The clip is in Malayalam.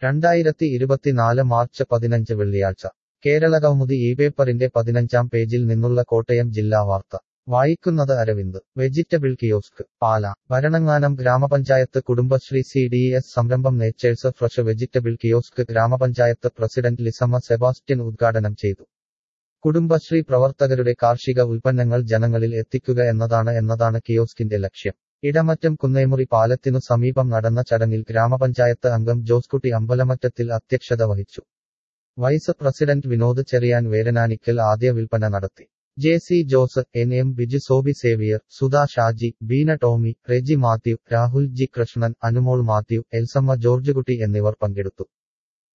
രണ്ടായിരത്തി ഇരുപത്തിനാല് മാർച്ച് പതിനഞ്ച് വെള്ളിയാഴ്ച കേരളകൗമുദി ഈ പേപ്പറിന്റെ പതിനഞ്ചാം പേജിൽ നിന്നുള്ള കോട്ടയം ജില്ലാ വാർത്ത വായിക്കുന്നത് അരവിന്ദ് വെജിറ്റബിൾ കിയോസ്ക് പാല ഭരണങ്ങാനം ഗ്രാമപഞ്ചായത്ത് കുടുംബശ്രീ സി ഡി എസ് സംരംഭം നേച്ചേഴ്സ് ഫ്രഷ് വെജിറ്റബിൾ കിയോസ്ക് ഗ്രാമപഞ്ചായത്ത് പ്രസിഡന്റ് ലിസമ്മ സെബാസ്റ്റ്യൻ ഉദ്ഘാടനം ചെയ്തു കുടുംബശ്രീ പ്രവർത്തകരുടെ കാർഷിക ഉൽപ്പന്നങ്ങൾ ജനങ്ങളിൽ എത്തിക്കുക എന്നതാണ് എന്നതാണ് കിയോസ്കിന്റെ ലക്ഷ്യം ഇടമറ്റം കുന്നേമുറി പാലത്തിനു സമീപം നടന്ന ചടങ്ങിൽ ഗ്രാമപഞ്ചായത്ത് അംഗം ജോസ്കുട്ടി അമ്പലമറ്റത്തിൽ അധ്യക്ഷത വഹിച്ചു വൈസ് പ്രസിഡന്റ് വിനോദ് ചെറിയാൻ വേരനാനിക്കൽ ആദ്യ വിൽപ്പന നടത്തി J C Jose N M Biju Sobi Xavier Sudha Shaji Beena Tomy Reji Mathew Rahul G Krishnan Anumol Mathew Elsamma Georgekutty എന്നിവർ പങ്കെടുത്തു